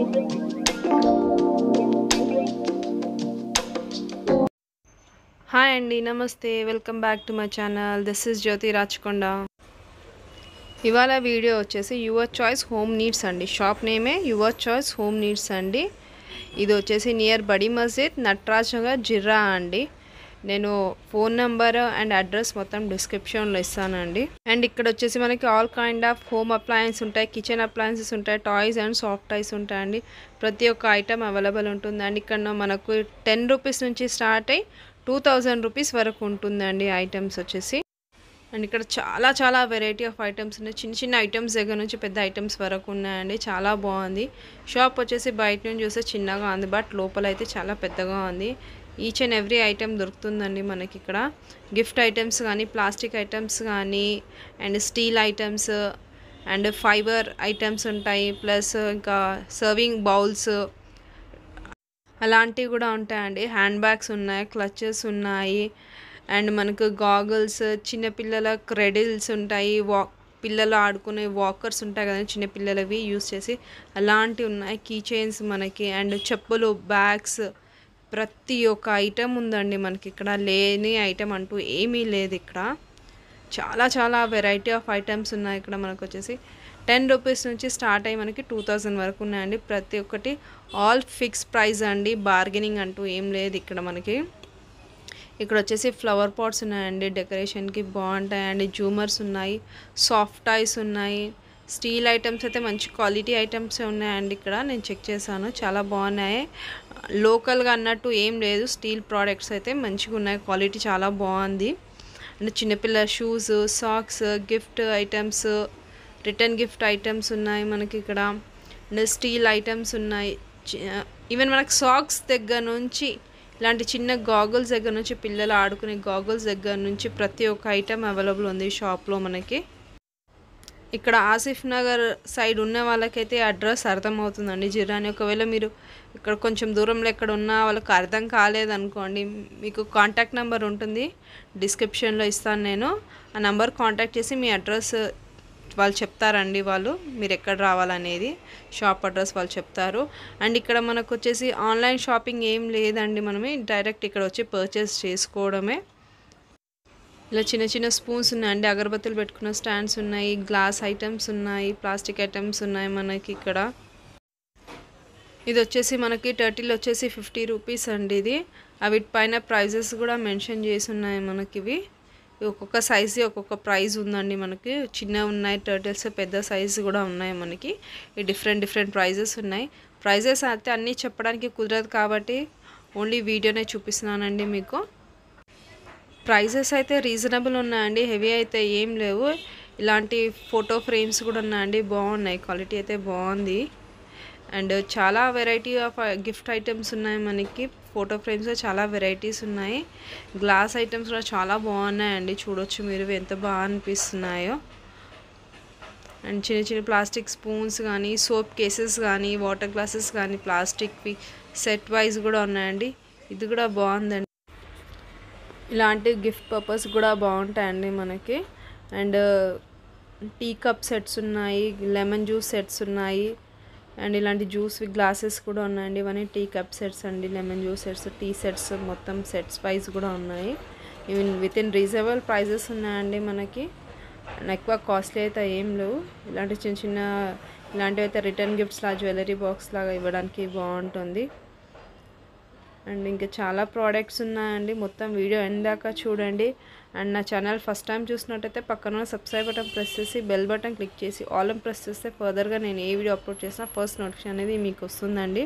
hi అండి నమస్తే welcome back to my channel this is Jyothi Rachakonda ఇవాళ వీడియో వచ్చేసి యువర్ చాయిస్ హోమ్ నీడ్స్ అండి షాప్ నేమే యువర్ చాయిస్ హోమ్ నీడ్స్ అండి ఇది వచ్చేసి నియర్ బడి మస్జిద్ నట్రాజ్ నగర్ జిర్రా అండి నేను ఫోన్ నెంబర్ అండ్ అడ్రస్ మొత్తం డిస్క్రిప్షన్లో ఇస్తానండి అండ్ ఇక్కడ వచ్చేసి మనకి all kind of home appliance ఉంటాయి కిచెన్ అప్లయన్సెస్ ఉంటాయి టాయ్స్ అండ్ సాఫ్ట్ టాయ్స్ ఉంటాయండి ప్రతి ఒక్క ఐటమ్ అవైలబుల్ ఉంటుంది అండ్ ఇక్కడ మనకు టెన్ రూపీస్ నుంచి స్టార్ట్ అయ్యి టూ థౌజండ్ రూపీస్ వరకు ఉంటుందండి ఐటమ్స్ వచ్చేసి అండ్ ఇక్కడ చాలా చాలా వెరైటీ ఆఫ్ ఐటమ్స్ ఉన్నాయి చిన్న చిన్న ఐటమ్స్ దగ్గర నుంచి పెద్ద ఐటమ్స్ వరకు ఉన్నాయండి చాలా బాగుంది షాప్ వచ్చేసి బయట నుంచి చూస్తే చిన్నగా ఉంది బట్ లోపల అయితే చాలా పెద్దగా ఉంది ఈచ్ అండ్ ఎవ్రీ ఐటెం దొరుకుతుందండి మనకి ఇక్కడ గిఫ్ట్ ఐటమ్స్ కానీ ప్లాస్టిక్ ఐటమ్స్ కానీ and steel items and fibre items ఉంటాయి ప్లస్ ఇంకా సర్వింగ్ బౌల్స్ అలాంటివి కూడా ఉంటాయండి హ్యాండ్ బ్యాగ్స్ ఉన్నాయి క్లచెస్ ఉన్నాయి అండ్ మనకు గాగుల్స్ చిన్నపిల్లల క్రెడిల్స్ ఉంటాయి వా పిల్లలు ఆడుకునే వాకర్స్ ఉంటాయి కదా చిన్నపిల్లలవి యూస్ చేసి అలాంటివి ఉన్నాయి కీ చైన్స్ మనకి అండ్ చెప్పులు బ్యాగ్స్ ప్రతి ఒక్క ఐటెం ఉందండి మనకి ఇక్కడ లేని ఐటెం అంటూ ఏమీ లేదు ఇక్కడ చాలా చాలా వెరైటీ ఆఫ్ ఐటమ్స్ ఉన్నాయి ఇక్కడ మనకు వచ్చేసి టెన్ రూపీస్ నుంచి స్టార్ట్ అయ్యి మనకి టూ థౌజండ్ వరకు ఉన్నాయండి ప్రతి ఒక్కటి ఆల్ ఫిక్స్ ప్రైస్ అండి బార్గెనింగ్ అంటూ ఏం లేదు ఇక్కడ మనకి ఇక్కడ వచ్చేసి ఫ్లవర్ పాట్స్ ఉన్నాయండి డెకరేషన్కి బాగుంటాయండి జూమర్స్ ఉన్నాయి సాఫ్ట్ టాయ్స్ ఉన్నాయి స్టీల్ ఐటమ్స్ అయితే మంచి క్వాలిటీ ఐటమ్స్ ఉన్నాయండి ఇక్కడ నేను చెక్ చేశాను చాలా బాగున్నాయి లోకల్గా అన్నట్టు ఏం లేదు స్టీల్ ప్రోడక్ట్స్ అయితే మంచిగా ఉన్నాయి క్వాలిటీ చాలా బాగుంది అంటే చిన్నపిల్ల shoes socks gift items return gift items ఉన్నాయి మనకి ఇక్కడ అండ్ స్టీల్ ఐటమ్స్ ఉన్నాయి ఈవెన్ మనకు సాక్స్ దగ్గర నుంచి ఇలాంటి చిన్న గాగుల్స్ దగ్గర నుంచి పిల్లలు ఆడుకునే గాగుల్స్ దగ్గర నుంచి ప్రతి ఒక్క ఐటెం అవైలబుల్ ఉంది షాప్లో మనకి ఇక్కడ ఆసిఫ్ నగర్ సైడ్ ఉన్న వాళ్ళకైతే అడ్రస్ అర్థమవుతుందండి జిరాని ఒకవేళ మీరు ఇక్కడ కొంచెం దూరంలో ఎక్కడ ఉన్నా వాళ్ళకి అర్థం కాలేదనుకోండి మీకు కాంటాక్ట్ నెంబర్ ఉంటుంది డిస్క్రిప్షన్లో ఇస్తాను నేను ఆ నెంబర్ కాంటాక్ట్ చేసి మీ అడ్రస్ వాళ్ళు చెప్తారండి వాళ్ళు మీరు ఎక్కడ రావాలనేది షాప్ అడ్రస్ వాళ్ళు చెప్తారు అండ్ ఇక్కడ మనకు వచ్చేసి ఆన్లైన్ షాపింగ్ ఏం లేదండి మనమే డైరెక్ట్ ఇక్కడ వచ్చి పర్చేస్ చేసుకోవడమే ఇలా చిన్న చిన్న స్పూన్స్ ఉన్నాయండి అగరబత్తులు పెట్టుకున్న స్టాండ్స్ ఉన్నాయి గ్లాస్ ఐటమ్స్ ఉన్నాయి ప్లాస్టిక్ ఐటమ్స్ ఉన్నాయి మనకి ఇక్కడ ఇది వచ్చేసి మనకి టర్టిల్ వచ్చేసి ఫిఫ్టీ రూపీస్ అండి ఇది వీటిపైన ప్రైజెస్ కూడా మెన్షన్ చేసి ఉన్నాయి మనకి ఇవి ఒక్కొక్క సైజు ఒక్కొక్క ప్రైస్ ఉందండి మనకి చిన్న ఉన్నాయి టర్టిల్స్ పెద్ద సైజు కూడా ఉన్నాయి మనకి ఈ డిఫరెంట్ డిఫరెంట్ ప్రైజెస్ ఉన్నాయి ప్రైజెస్ అయితే అన్నీ చెప్పడానికి కుదరదు కాబట్టి ఓన్లీ వీడియోనే చూపిస్తున్నానండి మీకు ప్రైజెస్ అయితే రీజనబుల్ ఉన్నాయండి హెవీ అయితే ఏం లేవు ఇలాంటి ఫోటో ఫ్రేమ్స్ కూడా ఉన్నాయండి బాగున్నాయి క్వాలిటీ అయితే బాగుంది అండ్ చాలా వెరైటీ ఆఫ్ గిఫ్ట్ ఐటమ్స్ ఉన్నాయి మనకి ఫోటో ఫ్రేమ్స్ చాలా వెరైటీస్ ఉన్నాయి గ్లాస్ ఐటమ్స్ కూడా చాలా బాగున్నాయండి చూడొచ్చు మీరు ఎంత బాగా అనిపిస్తున్నాయో అండ్ చిన్న చిన్న ప్లాస్టిక్ స్పూన్స్ కానీ సోప్ కేసెస్ కానీ వాటర్ గ్లాసెస్ కానీ ప్లాస్టిక్వి సెట్ వైజ్ కూడా ఉన్నాయండి ఇది కూడా బాగుందండి ఇలాంటి గిఫ్ట్ పర్పస్ కూడా బాగుంటాయండి మనకి అండ్ టీ కప్ సెట్స్ ఉన్నాయి లెమన్ జ్యూస్ సెట్స్ ఉన్నాయి అండ్ ఇలాంటి జ్యూస్ గ్లాసెస్ కూడా ఉన్నాయండి ఇవన్నీ టీ కప్ సెట్స్ అండి lemon juice sets tea sets మొత్తం సెట్స్ వైజ్ కూడా ఉన్నాయి even with in reasonable prices ఉన్నాయండి మనకి అండ్ ఎక్కువ కాస్ట్లీ అయితే ఏం లేవు ఇలాంటి చిన్న చిన్న ఇలాంటివి అయితే రిటర్న్ గిఫ్ట్స్ లా జ్యువెలరీ బాక్స్ లాగా ఇవ్వడానికి బాగుంటుంది అండ్ ఇంకా చాలా ప్రోడక్ట్స్ ఉన్నాయండి మొత్తం వీడియో ఎందాక చూడండి అండ్ నా ఛానల్ ఫస్ట్ టైం చూసినట్టయితే పక్కన సబ్స్క్రైబ్ బటన్ ప్రెస్ చేసి బెల్ బటన్ క్లిక్ చేసి ఆల్ ప్రెస్ చేస్తే ఫర్దర్గా నేను ఏ వీడియో అప్లోడ్ చేసినా ఫస్ట్ నోటిఫికేషన్ అనేది మీకు వస్తుందండి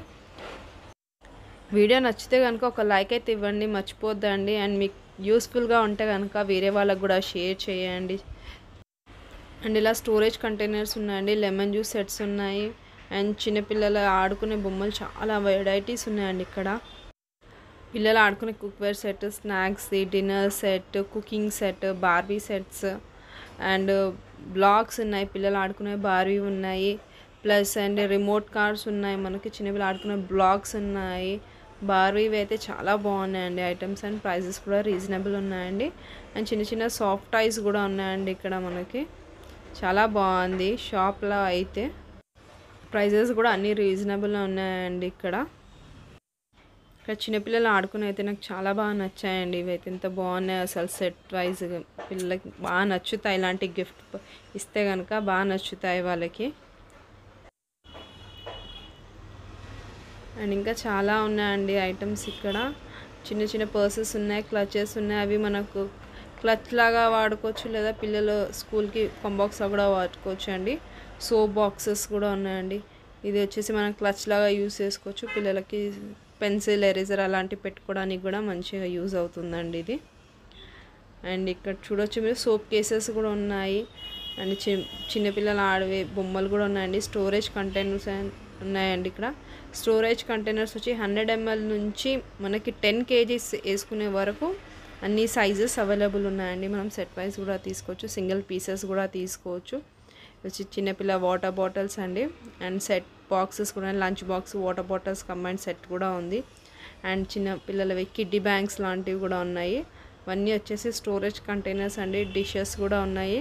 వీడియో నచ్చితే కనుక ఒక లైక్ అయితే ఇవ్వండి మర్చిపోద్దండి అండ్ మీకు యూస్ఫుల్గా ఉంటే కనుక వేరే వాళ్ళకు కూడా షేర్ చేయండి అండ్ ఇలా స్టోరేజ్ కంటైనర్స్ ఉన్నాయండి లెమన్ జ్యూస్ సెట్స్ ఉన్నాయి అండ్ చిన్నపిల్లల ఆడుకునే బొమ్మలు చాలా వెరైటీస్ ఉన్నాయండి ఇక్కడ పిల్లలు ఆడుకునే cookware set snacks dinner set cooking set Barbie sets and blocks ఉన్నాయి పిల్లలు ఆడుకునే బార్బీ ఉన్నాయి ప్లస్ అండ్ రిమోట్ కార్స్ ఉన్నాయి మనకి చిన్నపిల్లలు ఆడుకునే బ్లాక్స్ ఉన్నాయి బార్బీవి అయితే చాలా బాగున్నాయండి ఐటమ్స్ అండ్ ప్రైజెస్ కూడా రీజనబుల్ ఉన్నాయండి అండ్ చిన్న చిన్న సాఫ్ట్ టాయ్స్ కూడా ఉన్నాయండి ఇక్కడ మనకి చాలా బాగుంది షాప్లో అయితే ప్రైజెస్ కూడా అన్నీ రీజనబుల్గా ఉన్నాయండి ఇక్కడ ఇక్కడ చిన్నపిల్లలు ఆడుకునే అయితే నాకు చాలా బాగా నచ్చాయండి ఇవైతే ఎంత బాగున్నాయి అసలు సెట్ వైజ్ పిల్లలకి బాగా నచ్చుతాయి ఇలాంటి గిఫ్ట్ ఇస్తే కనుక బాగా నచ్చుతాయి వాళ్ళకి అండ్ ఇంకా చాలా ఉన్నాయండి ఐటమ్స్ ఇక్కడ చిన్న చిన్న పర్సెస్ ఉన్నాయి క్లచెస్ ఉన్నాయి అవి మనకు క్లచ్ లాగా వాడుకోవచ్చు లేదా పిల్లలు స్కూల్కి కంబాక్స్లో కూడా వాడుకోవచ్చు అండి సోప్ బాక్సెస్ కూడా ఉన్నాయండి ఇది వచ్చేసి మనం క్లచ్ లాగా యూస్ చేసుకోవచ్చు పిల్లలకి పెన్సిల్ ఎరేజర్ అలాంటివి పెట్టుకోవడానికి కూడా మంచిగా యూజ్ అవుతుందండి ఇది అండ్ ఇక్కడ చూడొచ్చు మీరు సోప్ కేసెస్ కూడా ఉన్నాయి అండ్ చి చిన్నపిల్లలు ఆడవే బొమ్మలు కూడా ఉన్నాయండి స్టోరేజ్ కంటైనర్స్ ఉన్నాయండి ఇక్కడ స్టోరేజ్ కంటైనర్స్ వచ్చి హండ్రెడ్ ఎంఎల్ నుంచి మనకి టెన్ కేజీస్ వేసుకునే వరకు అన్ని సైజెస్ అవైలబుల్ ఉన్నాయండి మనం సెట్ వైజ్ కూడా తీసుకోవచ్చు సింగిల్ పీసెస్ కూడా తీసుకోవచ్చు వచ్చి చిన్నపిల్ల వాటర్ బాటిల్స్ అండి అండ్ సెట్ బాక్సెస్ కూడా lunch box water bottles combine set కూడా ఉంది అండ్ చిన్న పిల్లలవి కిడ్డీ బ్యాంక్స్ లాంటివి కూడా ఉన్నాయి ఇవన్నీ వచ్చేసి స్టోరేజ్ కంటైనర్స్ అండి డిషెస్ కూడా ఉన్నాయి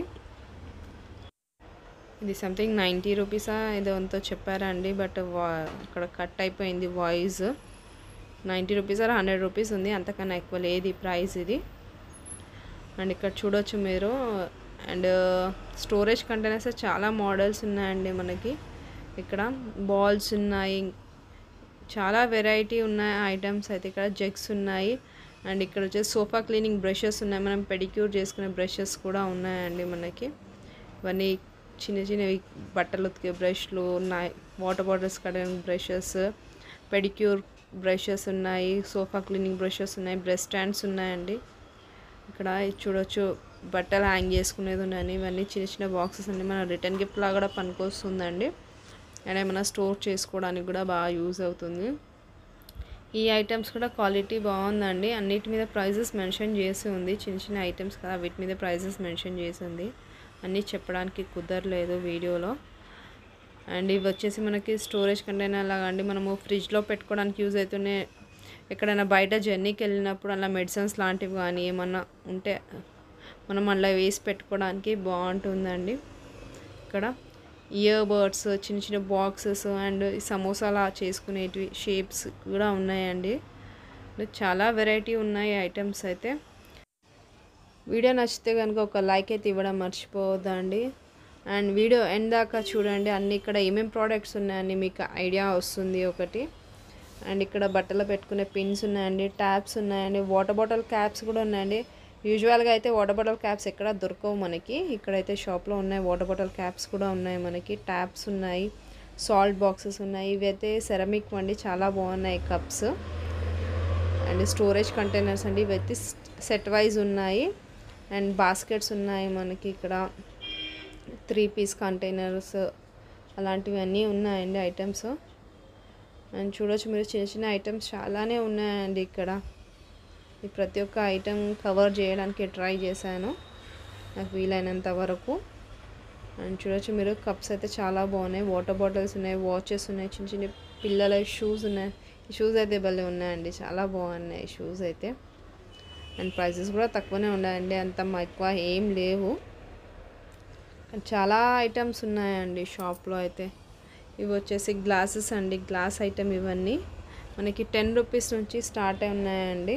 ఇది సంథింగ్ నైంటీ రూపీసా ఏదో ఎంతో చెప్పారండి బట్ వా అక్కడ కట్ అయిపోయింది voice ninety rupees or hundred rupees ఉంది అంతకన్నా ఎక్కువ లేదు ఈ ప్రైస్ ఇది అండ్ ఇక్కడ చూడొచ్చు మీరు అండ్ స్టోరేజ్ కంటైనర్స్ చాలా మోడల్స్ ఉన్నాయండి మనకి ఇక్కడ బాల్స్ ఉన్నాయి చాలా వెరైటీ ఉన్నాయి ఐటమ్స్ అయితే ఇక్కడ జగ్స్ ఉన్నాయి అండ్ ఇక్కడ వచ్చేసి సోఫా క్లీనింగ్ బ్రషెస్ ఉన్నాయి మనం పెడిక్యూర్ చేసుకునే బ్రషెస్ కూడా ఉన్నాయండి మనకి ఇవన్నీ చిన్న చిన్నవి బట్టలు ఉతికే బ్రష్లు ఉన్నాయి వాటర్ బాటిల్స్ కడగడానికి బ్రషెస్ పెడిక్యూర్ బ్రషెస్ ఉన్నాయి సోఫా క్లీనింగ్ బ్రషెస్ ఉన్నాయి బ్రష్ స్టాండ్స్ ఉన్నాయండి ఇక్కడ ఇది చూడొచ్చు బట్టలు హ్యాంగ్ చేసుకునేది ఉన్నాయని ఇవన్నీ చిన్న చిన్న బాక్సెస్ అండి మన రిటర్న్ గిఫ్ట్ లాగా కూడా పనికొస్తుందండి అండ్ ఏమైనా స్టోర్ చేసుకోవడానికి కూడా బాగా యూజ్ అవుతుంది ఈ ఐటమ్స్ కూడా క్వాలిటీ బాగుందండి అన్నిటి మీద ప్రైజెస్ మెన్షన్ చేసి ఉంది చిన్న చిన్న ఐటమ్స్ కదా వీటి మీద ప్రైజెస్ మెన్షన్ చేసి ఉంది అన్నీ చెప్పడానికి కుదరలేదు వీడియోలో అండ్ ఇవి వచ్చేసి మనకి స్టోరేజ్ కంటైనర్ లాగా అండి మనము ఫ్రిడ్జ్లో పెట్టుకోవడానికి యూజ్ అవుతూనే ఎక్కడైనా బయట జర్నీకి వెళ్ళినప్పుడు అలా మెడిసిన్స్ లాంటివి కానీ ఏమన్నా ఉంటే మనం అలా వేసి పెట్టుకోవడానికి బాగుంటుందండి ఇక్కడ ఇయర్ బర్డ్స్ చిన్న చిన్న బాక్సెస్ అండ్ సమోసాలా చేసుకునేటివి షేప్స్ కూడా ఉన్నాయండి చాలా వెరైటీ ఉన్నాయి ఐటమ్స్ అయితే వీడియో నచ్చితే కనుక ఒక లైక్ అయితే ఇవ్వడం మర్చిపోవద్దండి అండ్ వీడియో ఎండ్ దాకా చూడండి అన్ని ఇక్కడ ఏమేమి ప్రోడక్ట్స్ ఉన్నాయని మీకు ఐడియా వస్తుంది ఒకటి అండ్ ఇక్కడ బట్టలు పెట్టుకునే పిన్స్ ఉన్నాయండి ట్యాప్స్ ఉన్నాయండి వాటర్ బాటిల్ క్యాప్స్ కూడా ఉన్నాయండి యూజువల్గా అయితే వాటర్ బాటిల్ క్యాప్స్ ఎక్కడ దొరకవు మనకి ఇక్కడైతే షాప్లో ఉన్నాయి వాటర్ బాటిల్ క్యాప్స్ కూడా ఉన్నాయి మనకి ట్యాప్స్ ఉన్నాయి సాల్ట్ బాక్సెస్ ఉన్నాయి ఇవైతే సెరమిక్ అండి చాలా బాగున్నాయి కప్స్ అండ్ స్టోరేజ్ కంటైనర్స్ అండి ఇవైతే సెట్ వైజ్ ఉన్నాయి అండ్ బాస్కెట్స్ ఉన్నాయి మనకి ఇక్కడ త్రీ పీస్ కంటైనర్స్ అలాంటివి అన్నీ ఉన్నాయండి ఐటమ్స్ అండ్ చూడొచ్చు మీరు చిన్న చిన్న ఐటమ్స్ చాలానే ఉన్నాయండి ఇక్కడ ఈ ప్రతి ఒక్క ఐటెం కవర్ చేయడానికి ట్రై చేశాను నాకు వీలైనంత వరకు అండ్ చూడొచ్చు మీరు కప్స్ అయితే చాలా బాగున్నాయి వాటర్ బాటిల్స్ ఉన్నాయి వాచెస్ ఉన్నాయి చిన్న చిన్న పిల్లల షూస్ ఉన్నాయి ఈ షూస్ అయితే భలే ఉన్నాయండి చాలా బాగున్నాయి షూస్ అయితే అండ్ ప్రైసెస్ కూడా తక్కువనే ఉన్నాయండి అంత ఎక్కువ ఏం లేవు చాలా ఐటమ్స్ ఉన్నాయండి షాప్లో అయితే ఇవి వచ్చేసి గ్లాసెస్ అండి గ్లాస్ ఐటమ్ ఇవన్నీ మనకి టెన్ రూపీస్ నుంచి స్టార్ట్ అయి ఉన్నాయండి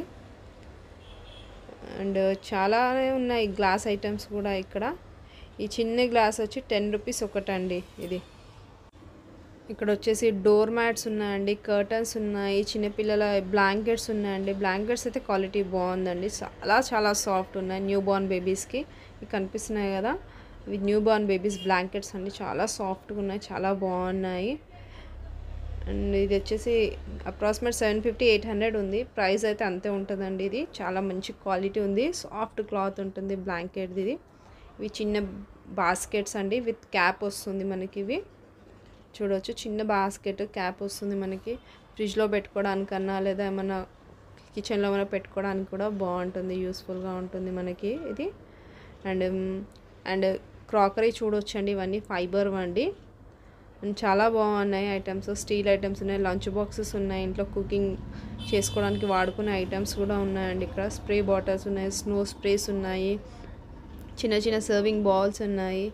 అండ్ చాలానే ఉన్నాయి గ్లాస్ ఐటమ్స్ కూడా ఇక్కడ ఈ చిన్న గ్లాస్ వచ్చి టెన్ రూపీస్ ఒకటండి ఇది ఇక్కడ వచ్చేసి డోర్ మ్యాట్స్ ఉన్నాయండి కర్టన్స్ ఉన్నాయి చిన్నపిల్లల బ్లాంకెట్స్ ఉన్నాయండి బ్లాంకెట్స్ అయితే క్వాలిటీ బాగుందండి చాలా చాలా సాఫ్ట్ ఉన్నాయి న్యూ బార్న్ బేబీస్కి ఇవి కనిపిస్తున్నాయి కదా ఇవి న్యూ బార్న్ బేబీస్ బ్లాంకెట్స్ అండి చాలా సాఫ్ట్గా ఉన్నాయి చాలా బాగున్నాయి అండ్ ఇది వచ్చేసి approximate seven fifty eight hundred ఉంది ప్రైస్ అయితే అంతే ఉంటుందండి ఇది చాలా మంచి క్వాలిటీ ఉంది సాఫ్ట్ క్లాత్ ఉంటుంది బ్లాంకెట్ది ఇది ఇవి చిన్న బాస్కెట్స్ అండి విత్ క్యాప్ వస్తుంది మనకి ఇవి చూడవచ్చు చిన్న బాస్కెట్ క్యాప్ వస్తుంది మనకి ఫ్రిడ్జ్లో పెట్టుకోవడానికన్నా లేదా ఏమన్నా కిచెన్లో ఏమైనా పెట్టుకోవడానికి కూడా బాగుంటుంది యూస్ఫుల్గా ఉంటుంది మనకి ఇది అండ్ అండ్ క్రాకరీ చూడొచ్చండి ఇవన్నీ ఫైబర్ అండి అండ్ చాలా బాగున్నాయి ఐటమ్స్ స్టీల్ ఐటమ్స్ ఉన్నాయి లంచ్ బాక్సెస్ ఉన్నాయి ఇంట్లో కుకింగ్ చేసుకోవడానికి వాడుకునే ఐటమ్స్ కూడా ఉన్నాయండి ఇక్కడ స్ప్రే బాటిల్స్ ఉన్నాయి స్నో స్ప్రేస్ ఉన్నాయి చిన్న చిన్న సర్వింగ్ బౌల్స్ ఉన్నాయి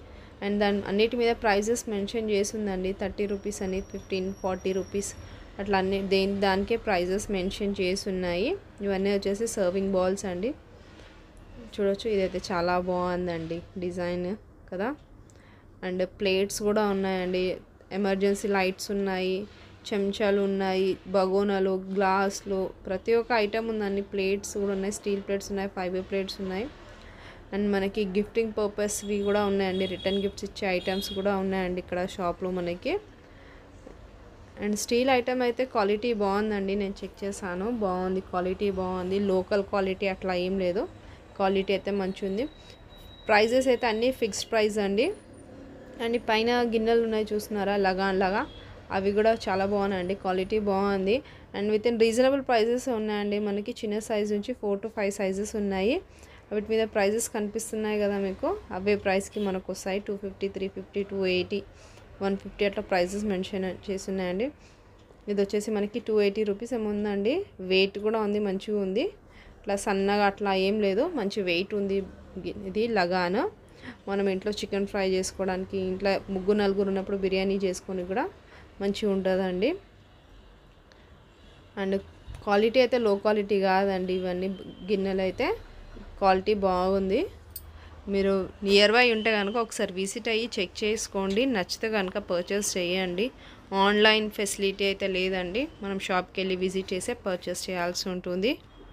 అండ్ దాని అన్నిటి మీద ప్రైజెస్ మెన్షన్ చేసిందండి థర్టీ రూపీస్ అని ఫిఫ్టీన్ ఫార్టీ రూపీస్ అట్లా అన్ని దేని దానికే ప్రైజెస్ మెన్షన్ చేసి ఉన్నాయి ఇవన్నీ వచ్చేసి సర్వింగ్ బాల్స్ అండి చూడొచ్చు ఇదైతే చాలా బాగుందండి డిజైన్ కదా అండ్ ప్లేట్స్ కూడా ఉన్నాయండి ఎమర్జెన్సీ లైట్స్ ఉన్నాయి చెంచాలు ఉన్నాయి బగోనాలు గ్లాసులు ప్రతి ఒక్క ఐటమ్ ఉందండి ప్లేట్స్ కూడా ఉన్నాయి స్టీల్ ప్లేట్స్ ఉన్నాయి ఫైబర్ ప్లేట్స్ ఉన్నాయి అండ్ మనకి గిఫ్టింగ్ పర్పస్వి కూడా ఉన్నాయండి రిటర్న్ గిఫ్ట్స్ ఇచ్చే ఐటమ్స్ కూడా ఉన్నాయండి ఇక్కడ షాప్లో మనకి అండ్ స్టీల్ ఐటమ్ అయితే క్వాలిటీ బాగుందండి నేను చెక్ చేశాను బాగుంది క్వాలిటీ బాగుంది లోకల్ క్వాలిటీ అట్లా ఏం లేదు క్వాలిటీ అయితే మంచిగా ఉంది ప్రైజెస్ అయితే అన్నీ ఫిక్స్డ్ ప్రైస్ అండి అండ్ ఈ పైన గిన్నెలు ఉన్నాయి చూస్తున్నారా లగాన్ లాగా అవి కూడా చాలా బాగున్నాయండి క్వాలిటీ బాగుంది and with in reasonable prices ఉన్నాయండి మనకి చిన్న సైజ్ నుంచి ఫోర్ టు ఫైవ్ సైజెస్ ఉన్నాయి వీటి మీద ప్రైజెస్ కనిపిస్తున్నాయి కదా మీకు అవే ప్రైస్కి మనకు వస్తాయి two fifty three fifty two eighty one fifty అట్లా ప్రైజెస్ మెన్షన్ చేసి ఉన్నాయండి ఇది వచ్చేసి మనకి టూ ఎయిటీ రూపీస్ ఏమో ఉందండి వెయిట్ కూడా ఉంది మంచిగా ఉంది ఇట్లా సన్నగా అట్లా ఏం లేదు మంచి వెయిట్ ఉంది గి- ఇది లగాన్ మనం ఇంట్లో చికెన్ ఫ్రై చేసుకోవడానికి ఇంట్లో ముగ్గురు నలుగురు ఉన్నప్పుడు బిర్యానీ చేసుకొని కూడా మంచిగా ఉంటుందండి అండ్ క్వాలిటీ అయితే లో క్వాలిటీ కాదండి ఇవన్నీ గిన్నెలు అయితే క్వాలిటీ బాగుంది మీరు నియర్ బై ఉంటే కనుక ఒకసారి విజిట్ అయ్యి చెక్ చేసుకోండి నచ్చితే కనుక పర్చేస్ చేయండి ఆన్లైన్ ఫెసిలిటీ అయితే లేదండి మనం షాప్కి వెళ్ళి విజిట్ చేసే పర్చేస్ చేయాల్సి ఉంటుంది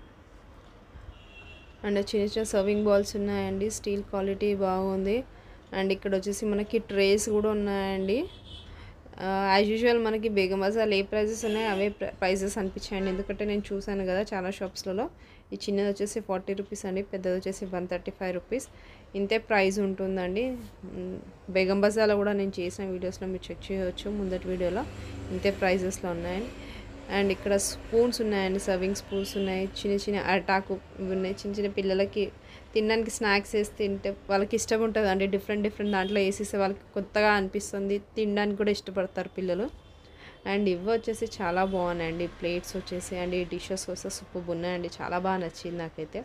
అండ్ చిన్న చిన్న సర్వింగ్ బాల్స్ ఉన్నాయండి స్టీల్ క్వాలిటీ బాగుంది అండ్ ఇక్కడ వచ్చేసి మనకి ట్రేస్ కూడా ఉన్నాయండి యాజ్ యూజువల్ మనకి బేగం బజార్లో ఏ ప్రైజెస్ ఉన్నాయో అవే ప్రైజెస్ అనిపించాయండి ఎందుకంటే నేను చూశాను కదా చాలా షాప్స్లలో ఈ చిన్నది వచ్చేసి ఫార్టీ రూపీస్ అండి పెద్దది వచ్చేసి వన్ థర్టీ ఫైవ్ రూపీస్ ఇంతే ప్రైస్ ఉంటుందండి మ్, బేగం బజార్లో కూడా నేను చేసిన వీడియోస్లో మీరు చెక్ చేయవచ్చు ముందటి వీడియోలో ఇంతే ప్రైజెస్లో ఉన్నాయండి అండ్ ఇక్కడ స్పూన్స్ ఉన్నాయండి సర్వింగ్ స్పూన్స్ ఉన్నాయి చిన్న చిన్న అటాకు ఇవి ఉన్నాయి చిన్న చిన్న పిల్లలకి తినడానికి స్నాక్స్ వేసి తింటే వాళ్ళకి ఇష్టం ఉంటుంది అండి డిఫరెంట్ డిఫరెంట్ దాంట్లో వేసేస్తే వాళ్ళకి కొత్తగా అనిపిస్తుంది తినడానికి కూడా ఇష్టపడతారు పిల్లలు అండ్ ఇవి వచ్చేసి చాలా బాగున్నాయండి ప్లేట్స్ వచ్చేసి అండ్ ఈ డిషెస్ వస్తే సూపర్ ఉన్నాయండి చాలా బాగా నచ్చింది నాకైతే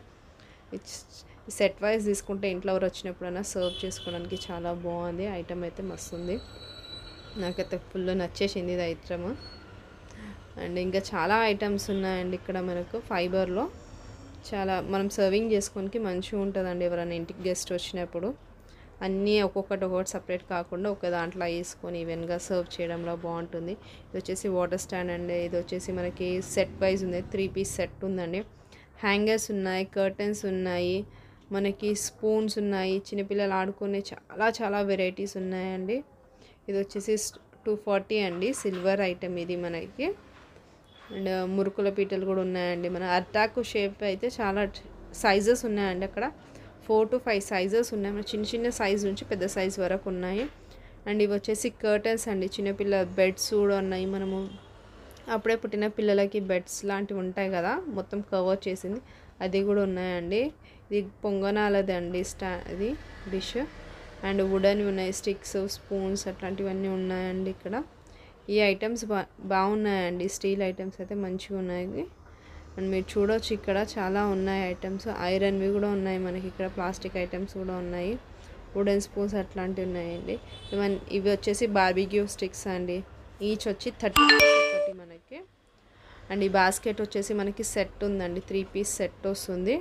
సెట్ వైజ్ తీసుకుంటే ఇంట్లో ఎవరు వచ్చినప్పుడైనా సర్వ్ చేసుకోవడానికి చాలా బాగుంది ఐటమ్ అయితే మస్తు ఉంది నాకైతే ఫుల్ నచ్చేసింది ఇది ఐటమ్ అండ్ ఇంకా చాలా ఐటమ్స్ ఉన్నాయండి ఇక్కడ మనకు ఫైబర్లో చాలా మనం సర్వింగ్ చేసుకోనికి మంచిగా ఉంటుందండి ఎవరైనా ఇంటికి గెస్ట్ వచ్చినప్పుడు అన్నీ ఒక్కొక్కటి ఒక్కొక్కటి సపరేట్ కాకుండా ఒక దాంట్లో వేసుకొని ఈవెన్గా సర్వ్ చేయడంలో బాగుంటుంది ఇది వచ్చేసి వాటర్ స్టాండ్ అండి ఇది వచ్చేసి మనకి సెట్ వైజ్ ఉంది త్రీ పీస్ సెట్ ఉందండి హ్యాంగర్స్ ఉన్నాయి కర్టన్స్ ఉన్నాయి మనకి స్పూన్స్ ఉన్నాయి చిన్నపిల్లలు ఆడుకునే చాలా చాలా వెరైటీస్ ఉన్నాయండి ఇది వచ్చేసి టూ ఫార్టీ అండి సిల్వర్ ఐటమ్ ఇది మనకి అండ్ మురుకుల పీటలు కూడా ఉన్నాయండి మన అటాకు షేప్ అయితే చాలా సైజెస్ ఉన్నాయండి అక్కడ ఫోర్ టు ఫైవ్ సైజెస్ ఉన్నాయి మన చిన్న చిన్న సైజ్ నుంచి పెద్ద సైజ్ వరకు ఉన్నాయి అండ్ ఇవి వచ్చేసి కర్టన్స్ అండి చిన్నపిల్ల బెడ్స్ కూడా ఉన్నాయి మనము అప్పుడే పుట్టిన పిల్లలకి బెడ్స్ లాంటివి ఉంటాయి కదా మొత్తం కవర్ చేసింది అది కూడా ఉన్నాయండి ఇది పొంగనాలది అండి స్టా ఇది డిష్ అండ్ వుడన్ ఉన్నాయి స్టిక్స్ స్పూన్స్ అట్లాంటివన్నీ ఉన్నాయండి ఇక్కడ ఈ ఐటమ్స్ బా బాగున్నాయండి స్టీల్ ఐటమ్స్ అయితే మంచిగా ఉన్నాయి అండ్ మీరు చూడొచ్చు ఇక్కడ చాలా ఉన్నాయి ఐటమ్స్ ఐరన్వి కూడా ఉన్నాయి మనకి ఇక్కడ ప్లాస్టిక్ ఐటమ్స్ కూడా ఉన్నాయి వుడెన్ స్పూన్స్ అట్లాంటివి ఉన్నాయండి ఇవన్ ఇవి వచ్చేసి బార్బిక్యూ స్టిక్స్ అండి ఈచ్ వచ్చి థర్టీ ఒకటి మనకి అండ్ ఈ బాస్కెట్ వచ్చేసి మనకి సెట్ ఉందండి త్రీ పీస్ సెట్ వస్తుంది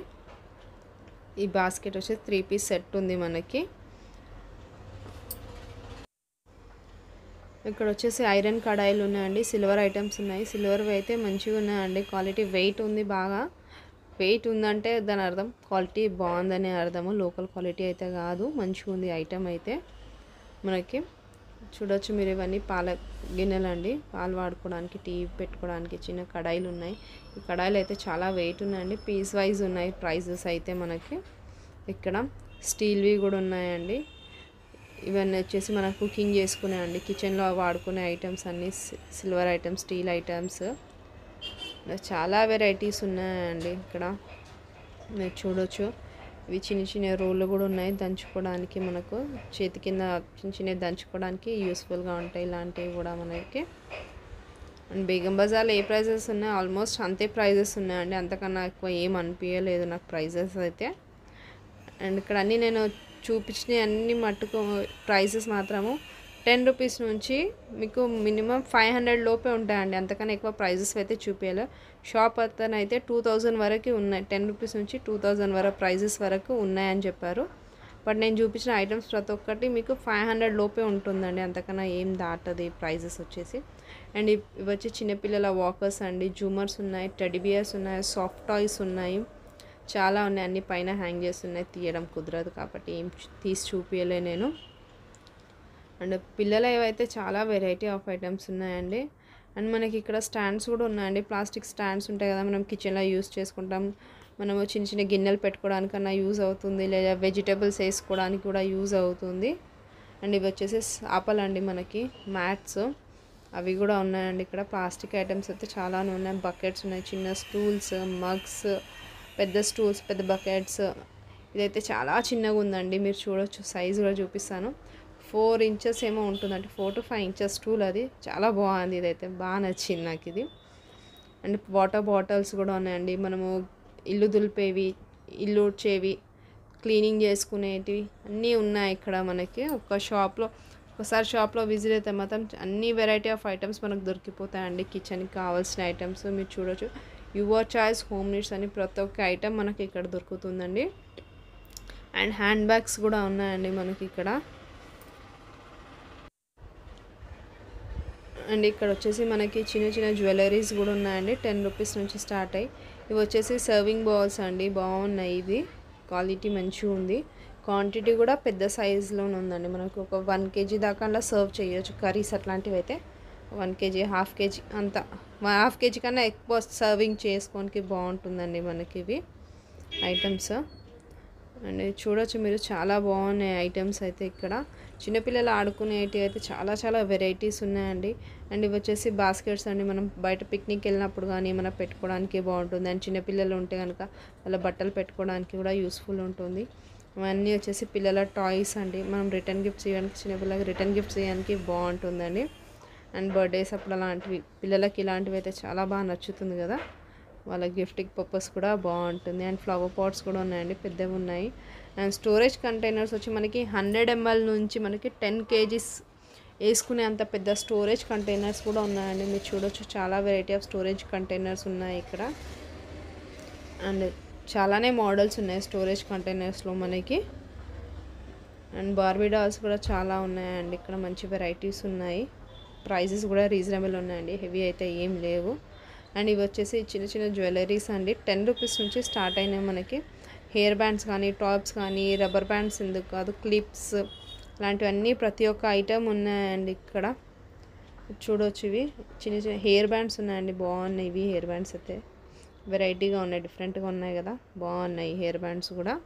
ఈ బాస్కెట్ వచ్చేసి త్రీ పీస్ సెట్ ఉంది మనకి ఇక్కడ వచ్చేసి ఐరన్ కడాయిలు ఉన్నాయండి సిల్వర్ ఐటమ్స్ ఉన్నాయి సిల్వర్వి అయితే మంచిగా ఉన్నాయండి క్వాలిటీ వెయిట్ ఉంది బాగా వెయిట్ ఉందంటే దాని అర్థం క్వాలిటీ బాగుందనే అర్థము లోకల్ క్వాలిటీ అయితే కాదు మంచిగా ఉంది ఐటమ్ అయితే మనకి చూడొచ్చు మీరు ఇవన్నీ పాల గిన్నెలు అండి పాలు వాడుకోవడానికి టీ పెట్టుకోవడానికి చిన్న కడాయిలు ఉన్నాయి ఈ కడాయిలు అయితే చాలా వెయిట్ ఉన్నాయండి పీస్ వైజ్ ఉన్నాయి ప్రైజెస్ అయితే మనకి ఇక్కడ స్టీల్వి కూడా ఉన్నాయండి ఇవన్నీ వచ్చేసి మనం కుకింగ్ చేసుకునే అండి కిచెన్లో వాడుకునే ఐటమ్స్ అన్నీ సిల్వర్ ఐటమ్స్ స్టీల్ ఐటమ్స్ ఇలా చాలా వెరైటీస్ ఉన్నాయండి ఇక్కడ మీరు చూడొచ్చు ఇవి చిన్న చిన్న రోళ్ళు కూడా ఉన్నాయి దంచుకోవడానికి మనకు చేతి కింద చిన్న చిన్నవి దంచుకోవడానికి యూస్ఫుల్గా ఉంటాయి ఇలాంటివి కూడా మనకి అండ్ బేగం బజార్లో ఏ ప్రైజెస్ ఉన్నాయి ఆల్మోస్ట్ అంతే ప్రైజెస్ ఉన్నాయండి అంతకన్నా ఎక్కువ ఏం అనిపించలేదు నాకు ప్రైజెస్ అయితే అండ్ ఇక్కడ అన్నీ నేను చూపించిన అన్ని మట్టుకు ప్రైసెస్ మాత్రము టెన్ రూపీస్ నుంచి మీకు మినిమం ఫైవ్ హండ్రెడ్ లోపే ఉంటాయండి అంతకన్నా ఎక్కువ ప్రైజెస్ అయితే చూపించాలి షాప్ అతను అయితే టూ థౌజండ్ వరకు ఉన్నాయి టెన్ రూపీస్ నుంచి టూ థౌజండ్ వరకు ప్రైజెస్ వరకు ఉన్నాయని చెప్పారు బట్ నేను చూపించిన ఐటమ్స్ ప్రతి ఒక్కటి మీకు ఫైవ్ హండ్రెడ్ లోపే ఉంటుందండి అంతకన్నా ఏం దాటది ప్రైజెస్ వచ్చేసి అండ్ ఇవ్- ఇవి వచ్చి చిన్నపిల్లల వాకర్స్ అండి జూమర్స్ ఉన్నాయి టెడీ బియర్స్ ఉన్నాయి సాఫ్ట్ టాయ్స్ ఉన్నాయి చాలా ఉన్నాయి అన్ని పైన హ్యాంగ్ చేసి ఉన్నాయి తీయడం కుదరదు కాబట్టి ఏం చూ- తీసి చూపించలే నేను అండ్ పిల్లలు ఏవైతే చాలా వెరైటీ ఆఫ్ ఐటమ్స్ ఉన్నాయండి అండ్ మనకి ఇక్కడ స్టాండ్స్ కూడా ఉన్నాయండి ప్లాస్టిక్ స్టాండ్స్ ఉంటాయి కదా మనం కిచెన్లో యూస్ చేసుకుంటాం మనము చిన్న చిన్న గిన్నెలు పెట్టుకోవడానికన్నా యూజ్ అవుతుంది లేదా వెజిటేబుల్స్ వేసుకోవడానికి కూడా యూజ్ అవుతుంది అండ్ ఇవి వచ్చేసి ఆపలండి మనకి మ్యాట్స్ అవి కూడా ఉన్నాయండి ఇక్కడ ప్లాస్టిక్ ఐటమ్స్ అయితే చాలానే ఉన్నాయి బకెట్స్ ఉన్నాయి చిన్న స్టూల్స్ మగ్స్ పెద్ద స్టూల్స్ పెద్ద బకెట్స్ ఇదైతే చాలా చిన్నగా ఉందండి మీరు చూడొచ్చు సైజ్ కూడా చూపిస్తాను ఫోర్ ఇంచెస్ ఏమో ఉంటుందంటే four to five inches stool అది చాలా బాగుంది ఇదైతే బాగా నచ్చింది నాకు ఇది అండ్ వాటర్ బాటిల్స్ కూడా ఉన్నాయండి మనము ఇల్లు దులిపేవి ఇల్లు ఉడ్చేవి క్లీనింగ్ చేసుకునేటివి అన్నీ ఉన్నాయి ఇక్కడ మనకి ఒక షాప్లో ఒకసారి షాప్లో విజిట్ అయితే మాత్రం అన్ని వెరైటీ ఆఫ్ ఐటమ్స్ మనకు దొరికిపోతాయండి కిచెన్కి కావాల్సిన ఐటమ్స్ మీరు చూడొచ్చు యువర్ చాయిస్ హోమ్ నీడ్స్ అని ప్రతి ఒక్క ఐటమ్ మనకి ఇక్కడ దొరుకుతుందండి అండ్ హ్యాండ్ బ్యాగ్స్ కూడా ఉన్నాయండి మనకి ఇక్కడ అండ్ ఇక్కడ వచ్చేసి మనకి చిన్న చిన్న జ్యువెలరీస్ కూడా ఉన్నాయండి టెన్ రూపీస్ నుంచి స్టార్ట్ అయ్యి ఇవి వచ్చేసి సర్వింగ్ బౌల్స్ అండి బాగున్నాయి ఇది క్వాలిటీ మంచిగా ఉంది క్వాంటిటీ కూడా పెద్ద సైజులోనే ఉందండి మనకు ఒక వన్ కేజీ దాకా అలా సర్వ్ చేయొచ్చు కర్రీస్ అట్లాంటివి అయితే వన్ కేజీ హాఫ్ కేజీ అంత హాఫ్ కేజీ కన్నా ఎక్కువ సర్వింగ్ చేసుకోనికి బాగుంటుందండి మనకి ఇవి ఐటమ్స్ అండ్ చూడొచ్చు మీరు చాలా బాగున్నాయి ఐటమ్స్ అయితే ఇక్కడ చిన్నపిల్లలు ఆడుకునేవి అయితే చాలా చాలా వెరైటీస్ ఉన్నాయండి అండ్ ఇవి వచ్చేసి బాస్కెట్స్ అండి మనం బయట పిక్నిక్ వెళ్ళినప్పుడు కానీ ఏమైనా పెట్టుకోవడానికి బాగుంటుంది అండ్ చిన్నపిల్లలు ఉంటే కనుక వాళ్ళ బట్టలు పెట్టుకోవడానికి కూడా యూస్ఫుల్ ఉంటుంది ఇవన్నీ వచ్చేసి పిల్లల టాయ్స్ అండి మనం రిటర్న్ గిఫ్ట్స్ ఇవ్వడానికి చిన్నపిల్లలకి రిటర్న్ గిఫ్ట్స్ ఇవ్వడానికి బాగుంటుందండి అండ్ బర్త్డేస్ అప్పుడు అలాంటివి పిల్లలకి ఇలాంటివి అయితే చాలా బాగా నచ్చుతుంది కదా వాళ్ళ గిఫ్టింగ్ పర్పస్ కూడా బాగుంటుంది అండ్ ఫ్లవర్ పాట్స్ కూడా ఉన్నాయండి పెద్దవి ఉన్నాయి అండ్ స్టోరేజ్ కంటైనర్స్ వచ్చి మనకి హండ్రెడ్ ఎంఎల్ నుంచి మనకి టెన్ కేజీస్ వేసుకునే అంత పెద్ద స్టోరేజ్ కంటైనర్స్ కూడా ఉన్నాయండి మీరు చూడొచ్చు చాలా వెరైటీ ఆఫ్ స్టోరేజ్ కంటైనర్స్ ఉన్నాయి ఇక్కడ అండ్ చాలానే మోడల్స్ ఉన్నాయి స్టోరేజ్ కంటైనర్స్లో మనకి అండ్ బార్బీ డాల్స్ కూడా చాలా ఉన్నాయండి ఇక్కడ మంచి వెరైటీస్ ఉన్నాయి ప్రైజెస్ కూడా రీజనబుల్ ఉన్నాయండి హెవీ అయితే ఏం లేవు అండ్ ఇవి వచ్చేసి చిన్న చిన్న జ్యువెలరీస్ అండి టెన్ రూపీస్ నుంచి స్టార్ట్ అయినాయి మనకి హెయిర్ బ్యాండ్స్ కానీ టాప్స్ కానీ రబ్బర్ బ్యాండ్స్ ఎందుకు కాదు క్లిప్స్ ఇలాంటివన్నీ ప్రతి ఒక్క ఐటమ్ ఉన్నాయండి ఇక్కడ చూడొచ్చు ఇవి చిన్న చిన్న హెయిర్ బ్యాండ్స్ ఉన్నాయండి బాగున్నాయి ఇవి హెయిర్ బ్యాండ్స్ అయితే వెరైటీగా ఉన్నాయి డిఫరెంట్గా ఉన్నాయి కదా బాగున్నాయి హెయిర్ బ్యాండ్స్ కూడా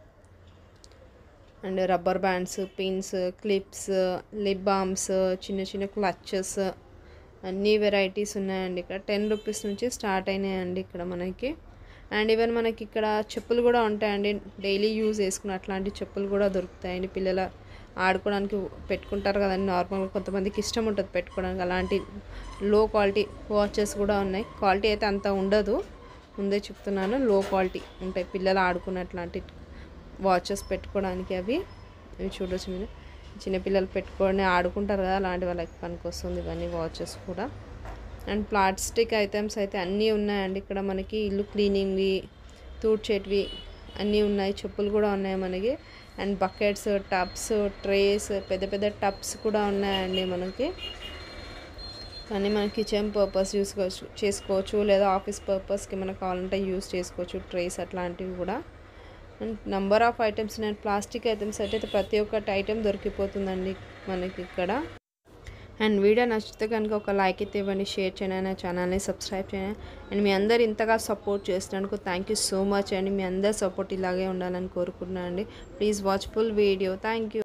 and rubber bands pins clips lip balms చిన్న చిన్న క్లచెస్ అన్ని వెరైటీస్ ఉన్నాయండి ఇక్కడ టెన్ రూపీస్ నుంచి స్టార్ట్ అయినాయండి ఇక్కడ మనకి అండ్ ఈవెన్ మనకి ఇక్కడ చెప్పులు కూడా ఉంటాయండి డైలీ యూజ్ చేసుకున్న అట్లాంటి చెప్పులు కూడా దొరుకుతాయండి పిల్లల ఆడుకోవడానికి పెట్టుకుంటారు కదండి నార్మల్గా కొంతమందికి ఇష్టం ఉంటుంది పెట్టుకోవడానికి అలాంటి లో క్వాలిటీ వాచెస్ కూడా ఉన్నాయి క్వాలిటీ అయితే అంత ఉండదు ముందే చెప్తున్నాను లో క్వాలిటీ ఉంటాయి పిల్లలు ఆడుకునే అట్లాంటి వాచెస్ పెట్టుకోవడానికి అవి ఇవి చూడొచ్చు మీరు చిన్నపిల్లలు పెట్టుకొని ఆడుకుంటారు కదా అలాంటి వాళ్ళకి పనికి వస్తుంది ఇవన్నీ వాచెస్ కూడా అండ్ ప్లాస్టిక్ ఐటమ్స్ అయితే అన్నీ ఉన్నాయండి ఇక్కడ మనకి ఇల్లు క్లీనింగ్వి తూడ్చేటివి అన్నీ ఉన్నాయి చెప్పులు కూడా ఉన్నాయి మనకి అండ్ బకెట్స్ టబ్స్ ట్రేస్ పెద్ద పెద్ద టబ్స్ కూడా ఉన్నాయండి మనకి కానీ మన కిచెన్ పర్పస్ యూస్ చేసుకోవచ్చు లేదా ఆఫీస్ పర్పస్కి మనకు కావాలంటే యూస్ చేసుకోవచ్చు ట్రేస్ అట్లాంటివి కూడా and number of items and plastic items అయితే ప్రతి ఒక్కటి ఐటెం దొరికిపోతుందండి మనకి ఇక్కడ అండ్ వీడియో నచ్చితే కనుక ఒక లైక్ అయితే ఇవ్వండి షేర్ చేయండి నా ఛానల్ని సబ్స్క్రైబ్ చేయండి అండ్ మీ అందరు ఇంతగా సపోర్ట్ చేసినందుకు థ్యాంక్ యూ సో మచ్ అండి మీ అందరి సపోర్ట్ ఇలాగే ఉండాలని కోరుకుంటున్నాను అండి please watch full video thank you